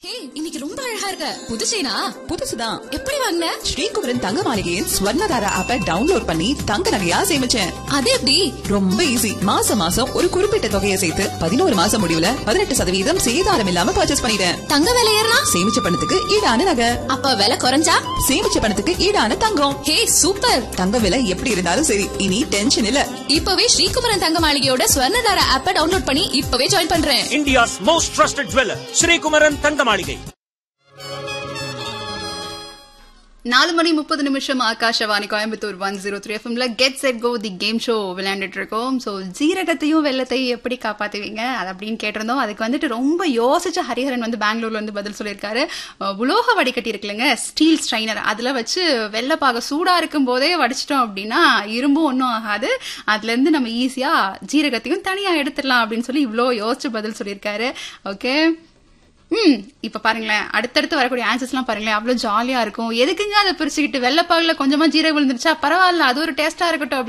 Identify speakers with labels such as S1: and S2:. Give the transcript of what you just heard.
S1: ஹே இன்னைக்கு ரொம்ப அழகா இருக்க புது செயினா
S2: புதுசுதான்
S1: எப்படி வாங்கின
S2: ஸ்ரீகுமரன் தங்க மாளிகையின் ஸ்வர்ணதாரா ஆப்பை டவுன்லோட் பண்ணி தங்க நகையா சேமிச்சேன்
S1: அது எப்படி
S2: ரொம்ப ஈஸி மாசம் மாசம் ஒரு குறிப்பிட்ட தொகையை சேர்த்து பதினோரு மாசம் முடிவுல பதினெட்டு சதவீதம் சேதாரம் இல்லாம பர்ச்சேஸ் பண்ணிட்டேன்
S1: தங்க விலை ஏறினா
S2: சேமிச்ச பணத்துக்கு ஈடான நகை
S1: அப்ப விலை குறைஞ்சா
S2: சேமிச்ச பணத்துக்கு ஈடான தங்கம்
S1: ஹே சூப்பர்
S2: தங்க விலை எப்படி இருந்தாலும் சரி இனி டென்ஷன் இல்ல
S1: இப்பவே ஸ்ரீகுமரன் தங்க மாளிகையோட ஸ்வர்ணதார ஆப்ப டவுன்லோட் பண்ணி இப்பவே ஜாயின் பண்றேன்
S3: India's most trusted jeweler, Sri Kumaran Thangamaligai.
S4: நாலு மணி முப்பது நிமிஷம் Akashvani Coimbatore one zero three எஃப்எம்ல get set go the game show விளையாண்டுட்டு இருக்கோம் ஸோ ஜீரகத்தையும் வெள்ளத்தையும் எப்படி காப்பாத்துவீங்க அது அப்படின்னு கேட்டிருந்தோம் அதுக்கு வந்துட்டு ரொம்ப யோசிச்ச ஹரிஹரன் வந்து பெங்களூர்ல வந்து பதில் சொல்லியிருக்காரு அஹ், உலோக வடிகட்டி இருக்குல்லங்க ஸ்டீல் ஸ்ட்ரைனர் அதுல வச்சு வெள்ளப்பாக சூடா இருக்கும் போதே வடிச்சிட்டோம் அப்படின்னா இரும்பும் ஒன்றும் ஆகாது அதுல இருந்து நம்ம ஈஸியா ஜீரகத்தையும் தனியா எடுத்துடலாம் அப்படின்னு சொல்லி இவ்வளோ யோசிச்சு பதில் சொல்லியிருக்காரு ஓகே ம் இப்ப பாருங்களேன் அடுத்தடுத்து வரக்கூடிய ஆன்சர்ஸ்லாம் பாருங்களேன் அவ்வளவு ஜாலியா இருக்கும் எதுக்குங்க அதை பிரிச்சுக்கிட்டு வெள்ளப்பாகுல கொஞ்சமா ஜீரகம் விழுந்துருச்சா பரவாயில்ல அது ஒரு டேஸ்டா இருக்கட்டும்